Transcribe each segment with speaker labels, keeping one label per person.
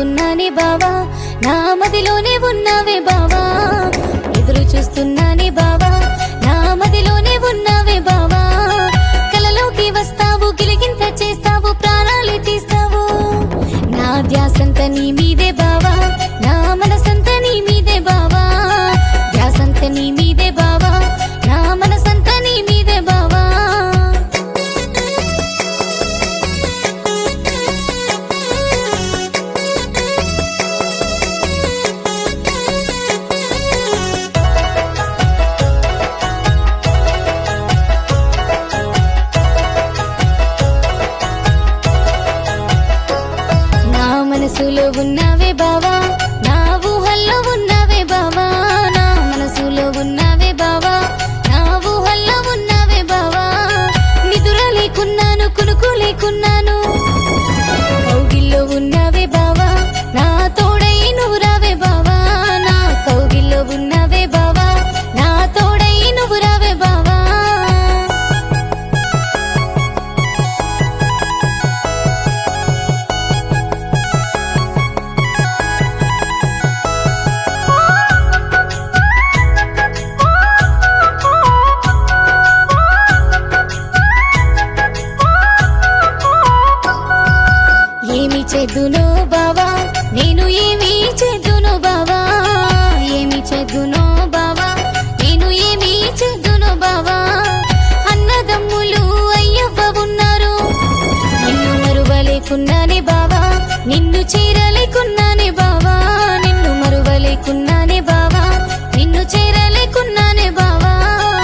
Speaker 1: చూస్తున్నానే బావా నా మదిలోనే ఉన్నావే బావా ఎదురు చూస్తున్నానే బావా నా మదిలోనే ఉన్నావే బావా కలలోకి వస్తావు గిలిగింత చేస్తావు ప్రాణాలు తీస్తావు నా ధ్యాసంత నీ మీదే బావా నా మనసంత నీ మీదే బావా ధ్యాసంత నీ మీదే బావా నా మనసంత నీ మీదే బావా నా మనసులో ఉన్నావే బావా నా ఊహల్లో ఉన్నావే బావా నా మనసులో ఉన్నావే బావా నా ఊహల్లో ఉన్నావే బావా నిదుర లేకున్నాను కునుకు లేకున్నాను కౌగిల్లో ఉన్నావే బావా నా తోడై నువ్వు రావే బావా నా కౌగిల్లో ఉన్నావే బావా నా తోడై నువ్వు రావే బావా ఏమి చేద్దునో బావా నేను ఏమి చేద్దునో బావా ఏమి చేద్దునో బావా నేను ఏమి చేద్దునో బావా అన్నదమ్ములు అయ్యవ్వ ఉన్నారు నిన్ను మరువలేకున్నానే బావా నిన్ను చేరలేకున్నానే బావా నిన్ను మరువలేకున్నానే బావా నిన్ను చేరలేకున్నానే బావా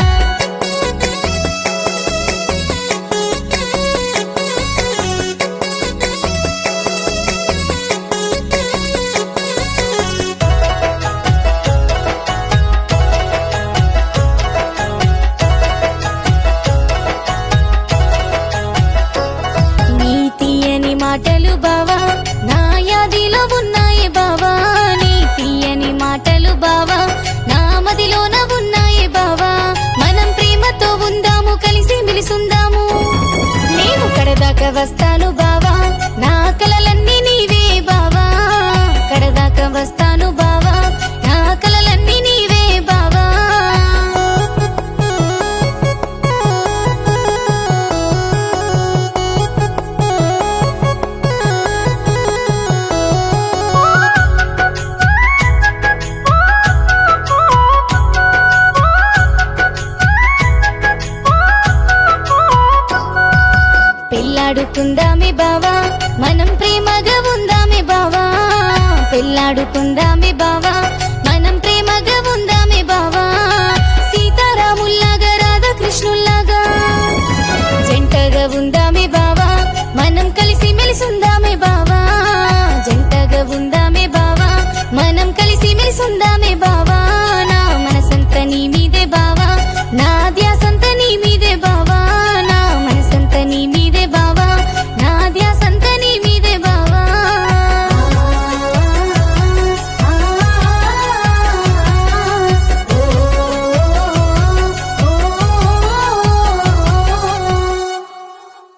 Speaker 1: నీ తీయని మాటలు బావా నా యాదిలో ఉన్నాయి బావా నీ తీయని మాటలు బావా నా మదిలోన ఉన్నాయి బావా మనం ప్రేమతో ఉందాము కలిసి మెలిసుందాము నేను కడదాకా వస్తాను బావా నా కలలన్నీ నీవే బావా కడదాకా వస్తాను బావా నా కలలన్నీ నీవే బావా పెళ్ళాడుకుందామే బావా మనం ప్రేమగా ఉందామే బావా పెళ్ళాడుకుందామే బావా మనం ప్రేమగా ఉందామే బావా సీతారాముల్లాగా రాధాకృష్ణుల్లాగా జంటగా ఉందామే బావా మనం కలిసి మెలిసి ఉందామే బావా జంటగా ఉందామే బావా మనం కలిసి మెలిసి ఉందామే